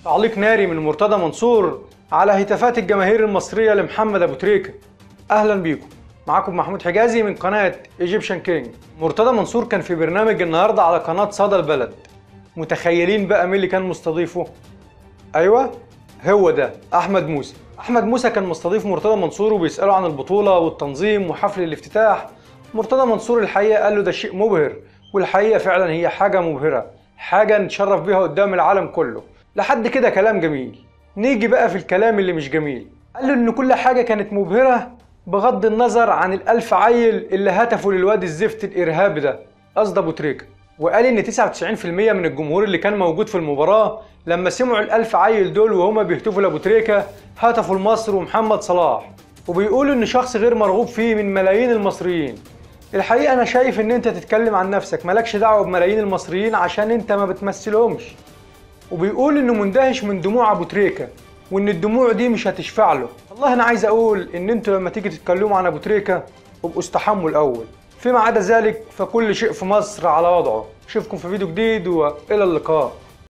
تعليق ناري من مرتضى منصور على هتافات الجماهير المصرية لمحمد أبو تريكة أهلا بيكم معاكم محمود حجازي من قناة ايجيبشن كينج مرتضى منصور كان في برنامج النهاردة على قناة صدى البلد متخيلين بقى مين اللي كان مستضيفه؟ أيوة هو ده أحمد موسى أحمد موسى كان مستضيف مرتضى منصور وبيسأله عن البطولة والتنظيم وحفل الافتتاح مرتضى منصور الحقيقة قال له ده شيء مبهر والحقيقة فعلا هي حاجة مبهرة حاجة نتشرف بيها قدام العالم كله لحد كده كلام جميل نيجي بقى في الكلام اللي مش جميل قال له ان كل حاجة كانت مبهرة بغض النظر عن الألف عيل اللي هتفوا للواد الزفت الإرهابي ده قصد أبو تريكة وقال إن 99% من الجمهور اللي كان موجود في المباراة لما سمعوا الألف عيل دول وهما بيهتفوا لأبو تريكة هتفوا لمصر ومحمد صلاح وبيقولوا إن شخص غير مرغوب فيه من ملايين المصريين الحقيقة أنا شايف إن أنت تتكلم عن نفسك مالكش دعوة بملايين المصريين عشان أنت ما بتمثلهمش وبيقول إنه مندهش من دموع أبو تريكة وإن الدموع دي مش هتشفع له والله أنا عايز أقول إن أنتوا لما تيجي تتكلموا عن أبو تريكة ابقوا استحموا الأول فيما عدا ذلك فكل شيء في مصر على وضعه أشوفكم في فيديو جديد وإلى اللقاء